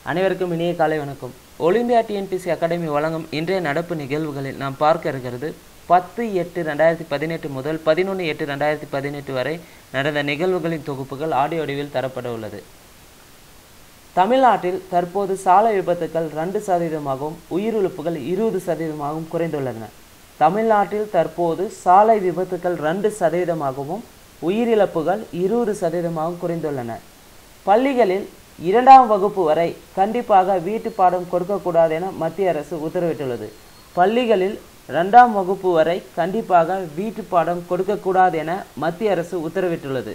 அனைவருக்கும் இனிய காலை வணக்கம் ஒலிம்பியா டிஎன்பிசி அகாடமி வழங்கும் இன்றைய நடப்பு நிகழ்வுகளில் நாம் பார்க்க இருக்கிறது பத்து எட்டு ரெண்டாயிரத்தி பதினெட்டு முதல் பதினொன்று எட்டு ரெண்டாயிரத்தி பதினெட்டு வரை நடந்த நிகழ்வுகளின் தொகுப்புகள் ஆடியோ வடிவில் தரப்பட உள்ளது தமிழ்நாட்டில் தற்போது சாலை விபத்துக்கள் ரெண்டு சதவீதமாகவும் உயிரிழப்புகள் இருபது சதவீதமாகவும் குறைந்துள்ளன தமிழ்நாட்டில் தற்போது சாலை விபத்துக்கள் ரெண்டு சதவீதமாகவும் உயிரிழப்புகள் இருபது சதவீதமாகவும் குறைந்துள்ளன பள்ளிகளில் இரண்டாம் வகுப்பு வரை கண்டிப்பாக வீட்டு பாடம் கொடுக்கக்கூடாது என மத்திய அரசு உத்தரவிட்டுள்ளது பள்ளிகளில் இரண்டாம் வகுப்பு வரை கண்டிப்பாக வீட்டு பாடம் கொடுக்கக்கூடாது என மத்திய அரசு உத்தரவிட்டுள்ளது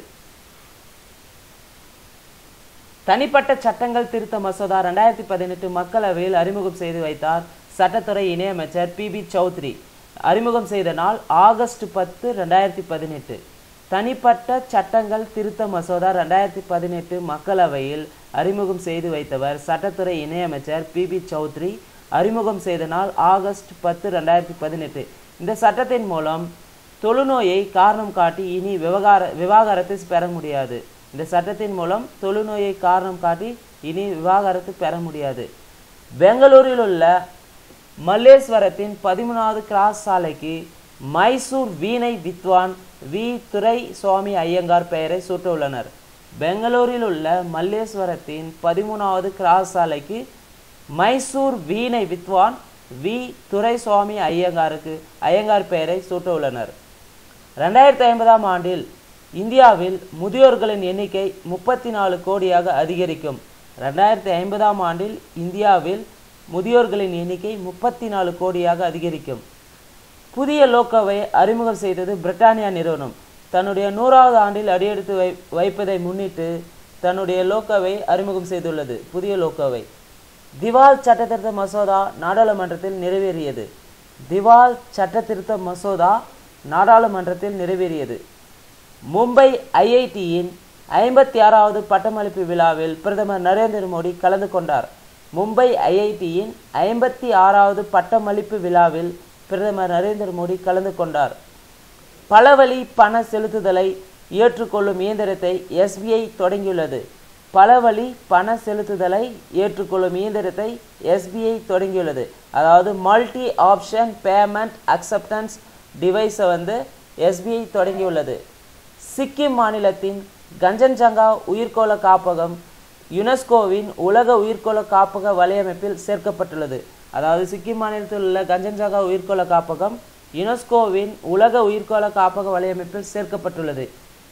தனிப்பட்ட சட்டங்கள் திருத்த மசோதா ரெண்டாயிரத்தி பதினெட்டு மக்களவையில் அறிமுகம் செய்து வைத்தார் சட்டத்துறை இணையமைச்சர் பி பி சௌத்ரி அறிமுகம் செய்த நாள் ஆகஸ்ட் பத்து ரெண்டாயிரத்தி பதினெட்டு தனிப்பட்ட சட்டங்கள் திருத்த மசோதா ரெண்டாயிரத்தி பதினெட்டு மக்களவையில் அறிமுகம் செய்து வைத்தவர் சட்டத்துறை இணையமைச்சர் பி பி சௌத்ரி அறிமுகம் செய்த நாள் ஆகஸ்ட் பத்து ரெண்டாயிரத்தி பதினெட்டு இந்த சட்டத்தின் மூலம் தொழுநோயை காரணம் காட்டி இனி விவகார விவாகரத்து பெற முடியாது இந்த சட்டத்தின் மூலம் தொழுநோயை காரணம் காட்டி இனி விவாகரத்து பெற முடியாது பெங்களூரில் உள்ள மல்லேஸ்வரத்தின் பதிமூணாவது கிராஸ் சாலைக்கு மைசூர் வீணை வித்வான் வி துரை சுவாமி ஐயங்கார் பெயரை சூட்டவுள்ளனர் பெங்களூரில் உள்ள மல்லேஸ்வரத்தின் பதிமூணாவது கிராஸ் சாலைக்கு மைசூர் வீணை வித்வான் வி துரைசுவாமி ஐயங்காருக்கு ஐயங்கார் பெயரை சூட்டவுள்ளனர் ரெண்டாயிரத்தி ஐம்பதாம் ஆண்டில் இந்தியாவில் முதியோர்களின் எண்ணிக்கை முப்பத்தி நாலு கோடியாக அதிகரிக்கும் ரெண்டாயிரத்தி ஐம்பதாம் ஆண்டில் இந்தியாவில் முதியோர்களின் எண்ணிக்கை முப்பத்தி நாலு கோடியாக அதிகரிக்கும் புதிய லோக்கோவை அறிமுகம் செய்தது பிரிட்டானியா நிறுவனம் தன்னுடைய நூறாவது ஆண்டில் அடியெடுத்து வை வைப்பதை முன்னிட்டு தன்னுடைய லோக்கோவை அறிமுகம் செய்துள்ளது புதிய லோக்கோவை திவால் சட்டத்திருத்த மசோதா நாடாளுமன்றத்தில் நிறைவேறியது திவால் சட்டத்திருத்த மசோதா நாடாளுமன்றத்தில் நிறைவேறியது மும்பை ஐஐடியின் ஐம்பத்தி ஆறாவது பட்டமளிப்பு விழாவில் பிரதமர் நரேந்திர மோடி கலந்து கொண்டார் மும்பை ஐஐடியின் ஐம்பத்தி ஆறாவது பட்டமளிப்பு விழாவில் பிரதமர் நரேந்திர மோடி கலந்து கொண்டார் பலவழி பண செலுத்துதலை ஏற்றுக்கொள்ளும் இயந்திரத்தை எஸ்பிஐ தொடங்கியுள்ளது பலவழி பண செலுத்துதலை ஏற்றுக்கொள்ளும் இயந்திரத்தை எஸ்பிஐ தொடங்கியுள்ளது அதாவது மல்டி ஆப்ஷன் பேமெண்ட் அக்செப்டன்ஸ் டிவைஸை வந்து எஸ்பிஐ தொடங்கியுள்ளது சிக்கிம் மாநிலத்தின் கஞ்சன்ஜங்கா உயிர்கோள காப்பகம் யுனெஸ்கோவின் உலக உயிர்கோள காப்பக வலையமைப்பில் சேர்க்கப்பட்டுள்ளது அதாவது சிக்கிம் மாநிலத்தில் உள்ள கஞ்சன்ஜங்கா உயிர்கோள காப்பகம் யுனெஸ்கோவின் உலக உயிர்கோள காப்பக வலையமைப்பில் சேர்க்கப்பட்டுள்ளது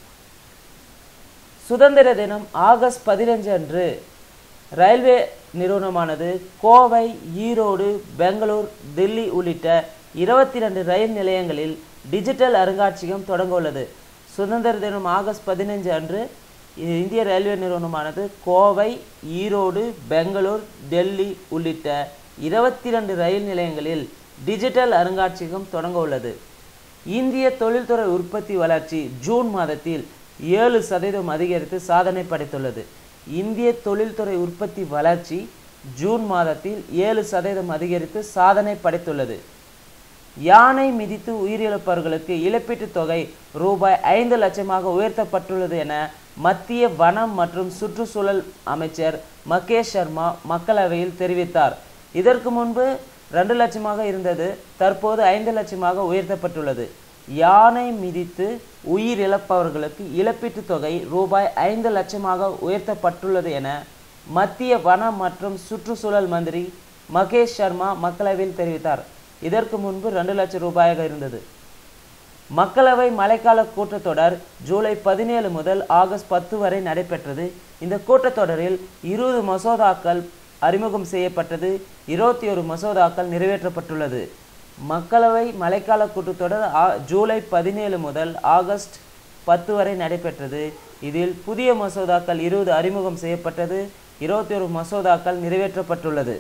சுதந்திர தினம் ஆகஸ்ட் பதினஞ்சு அன்று ரயில்வே நிறுவனமானது கோவை ஈரோடு பெங்களூர் தில்லி உள்ளிட்ட இருபத்தி ரெண்டு ரயில் நிலையங்களில் டிஜிட்டல் அருங்காட்சியகம் தொடங்க உள்ளது சுதந்திர தினம் ஆகஸ்ட் பதினஞ்சு அன்று இந்திய ரயில்வே நிறுவனமானது கோவை ஈரோடு பெங்களூர் டெல்லி உள்ளிட்ட இருபத்தி ரெண்டு ரயில் நிலையங்களில் டிஜிட்டல் அருங்காட்சியகம் தொடங்க உள்ளது இந்திய தொழில்துறை உற்பத்தி வளர்ச்சி ஜூன் மாதத்தில் ஏழு சதவீதம் அதிகரித்து சாதனை படைத்துள்ளது இந்திய தொழில்துறை உற்பத்தி வளர்ச்சி ஜூன் மாதத்தில் ஏழு சதவீதம் அதிகரித்து சாதனை படைத்துள்ளது யானை மிதித்து உயிரிழப்பவர்களுக்கு இழப்பீட்டுத் தொகை ரூபாய் ஐந்து லட்சமாக உயர்த்தப்பட்டுள்ளது என மத்திய வனம் மற்றும் சுற்றுச்சூழல் அமைச்சர் மகேஷ் சர்மா மக்களவையில் தெரிவித்தார் இதற்கு முன்பு ரெண்டு லட்சமாக இருந்தது தற்போது ஐந்து லட்சமாக உயர்த்தப்பட்டுள்ளது யானை மிதித்து உயிரிழப்பவர்களுக்கு இழப்பீட்டுத் தொகை ரூபாய் ஐந்து லட்சமாக உயர்த்தப்பட்டுள்ளது என மத்திய வனம் மற்றும் சுற்றுச்சூழல் மந்திரி மகேஷ் சர்மா மக்களவையில் தெரிவித்தார் இதற்கு முன்பு ரெண்டு லட்சம் ரூபாயாக இருந்தது மக்களவை மழைக்கால கூட்டத்தொடர் ஜூலை பதினேழு முதல் ஆகஸ்ட் பத்து வரை நடைபெற்றது இந்த கூட்டத்தொடரில் இருபது மசோதாக்கள் அறிமுகம் செய்யப்பட்டது இருபத்தி ஒரு மசோதாக்கள் நிறைவேற்றப்பட்டுள்ளது மக்களவை மழைக்கால கூட்டத்தொடர் ஜூலை பதினேழு முதல் ஆகஸ்ட் பத்து வரை நடைபெற்றது இதில் புதிய மசோதாக்கள் இருபது அறிமுகம் செய்யப்பட்டது இருபத்தி ஒரு மசோதாக்கள் நிறைவேற்றப்பட்டுள்ளது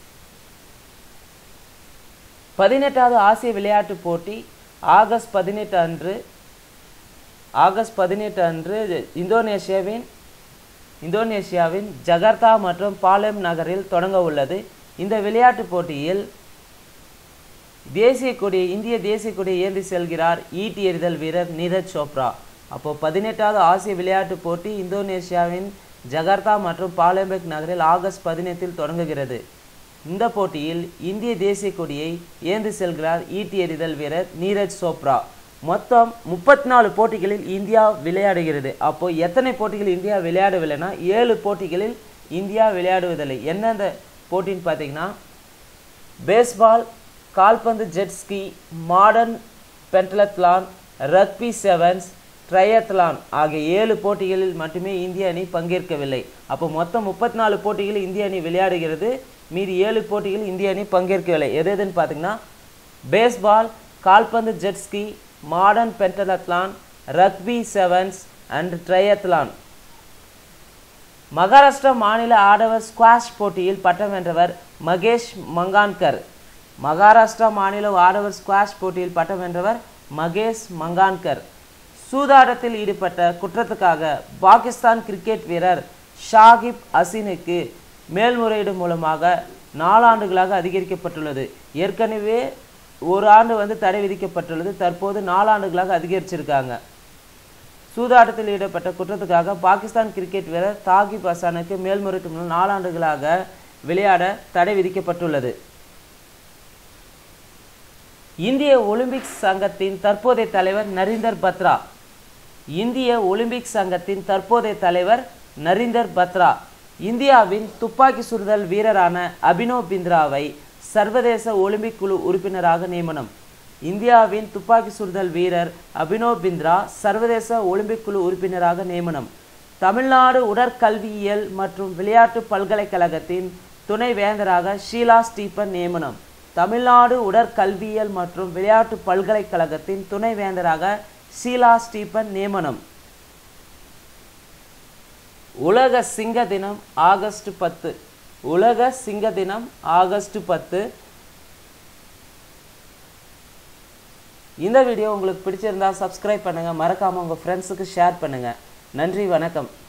பதினெட்டாவது ஆசிய விளையாட்டுப் போட்டி ஆகஸ்ட் பதினெட்டு அன்று ஆகஸ்ட் பதினெட்டு அன்று இந்தோனேஷியாவின் இந்தோனேஷியாவின் ஜகர்த்தா மற்றும் பாலம் நகரில் தொடங்க உள்ளது இந்த விளையாட்டுப் போட்டியில் தேசிய கொடி இந்திய தேசிய கொடியை ஏந்தி செல்கிறார் ஈட்டி எறிதல் வீரர் நீரஜ் சோப்ரா அப்போ பதினெட்டாவது ஆசிய விளையாட்டுப் போட்டி இந்தோனேஷியாவின் ஜகார்த்தா மற்றும் பாலம்பெக் நகரில் ஆகஸ்ட் பதினெட்டில் தொடங்குகிறது இந்த போட்டியில் இந்திய தேசிய கொடியை ஏந்தி செல்கிறார் ஈட்டி எறிதல் வீரர் நீரஜ் சோப்ரா மொத்தம் முப்பத்தி நாலு போட்டிகளில் இந்தியா விளையாடுகிறது அப்போ எத்தனை போட்டிகள் இந்தியா விளையாடவில்லைன்னா ஏழு போட்டிகளில் இந்தியா விளையாடுவதில்லை எந்தெந்த போட்டின்னு பார்த்தீங்கன்னா பேஸ்பால் கால்பந்து jet ski modern pentathlon rugby sevens triathlon ஆகிய ஏழு போட்டிகளில் மட்டுமே இந்திய அணி பங்கேற்கவில்லை அப்போ மொத்தம் முப்பத்தி நாலு போட்டிகளில் இந்திய அணி விளையாடுகிறது மீதி ஏழு போட்டிகளில் இந்திய அணி பங்கேற்கவில்லை எது எதுன்னு பார்த்தீங்கன்னா பேஸ்பால் கால்பந்து jet ski modern pentathlon rugby sevens and triathlon Maharashtra மாநில ஆடவர் ஸ்குவாஷ் போட்டியில் பட்டம் வென்றவர் மகேஷ் மங்கான்கர் மகாராஷ்டிரா மாநில ஆடவர் ஸ்குவாஷ் போட்டியில் பட்டம் வென்றவர் மகேஷ் மங்கான்கர் சூதாட்டத்தில் ஈடுபட்ட குற்றத்துக்காக பாகிஸ்தான் கிரிக்கெட் வீரர் ஷாகிப் ஹசீனுக்கு மேல்முறையீடு மூலமாக நாலாண்டுகளாக அதிகரிக்கப்பட்டுள்ளது ஏற்கனவே ஒரு ஆண்டு வந்து தடை விதிக்கப்பட்டுள்ளது தற்போது நாலாண்டுகளாக அதிகரிச்சிருக்காங்க சூதாட்டத்தில் ஈடுபட்ட குற்றத்துக்காக பாகிஸ்தான் கிரிக்கெட் வீரர் தாகிப் ஹசானுக்கு மேல்முறையீட்டு மூலம் நாலாண்டுகளாக விளையாட தடை விதிக்கப்பட்டுள்ளது இந்திய ஒலிம்பிக் சங்கத்தின் தற்போதைய தலைவர் நரீந்தர் பத்ரா இந்திய ஒலிம்பிக் சங்கத்தின் தற்போதைய தலைவர் நரீந்தர் பத்ரா இந்தியாவின் துப்பாக்கி சுடுதல் வீரரான அபினவ் பிந்த்ராவை சர்வதேச ஒலிம்பிக் குழு உறுப்பினராக நியமனம் இந்தியாவின் துப்பாக்கி சுடுதல் வீரர் அபினவ் பிந்த்ரா சர்வதேச ஒலிம்பிக் குழு உறுப்பினராக நியமனம் தமிழ்நாடு உடற்கல்வியியல் மற்றும் விளையாட்டு பல்கலைக்கழகத்தின் துணை வேந்தராக ஷீலா ஸ்டீபன் நியமனம் தமிழ்நாடு உடற்கல்வியியல் மற்றும் விளையாட்டு பல்கலைக்கழகத்தின் துணை வேந்தராக ஷீலா ஸ்டீபன் நியமனம் உலக சிங்க தினம் ஆகஸ்ட் பத்து உலக சிங்க தினம் ஆகஸ்ட் பத்து இந்த வீடியோ உங்களுக்கு பிடிச்சிருந்தா சப்ஸ்கிரைப் பண்ணுங்கள் மறக்காமல் உங்கள் ஃப்ரெண்ட்ஸுக்கு ஷேர் பண்ணுங்கள் நன்றி வணக்கம்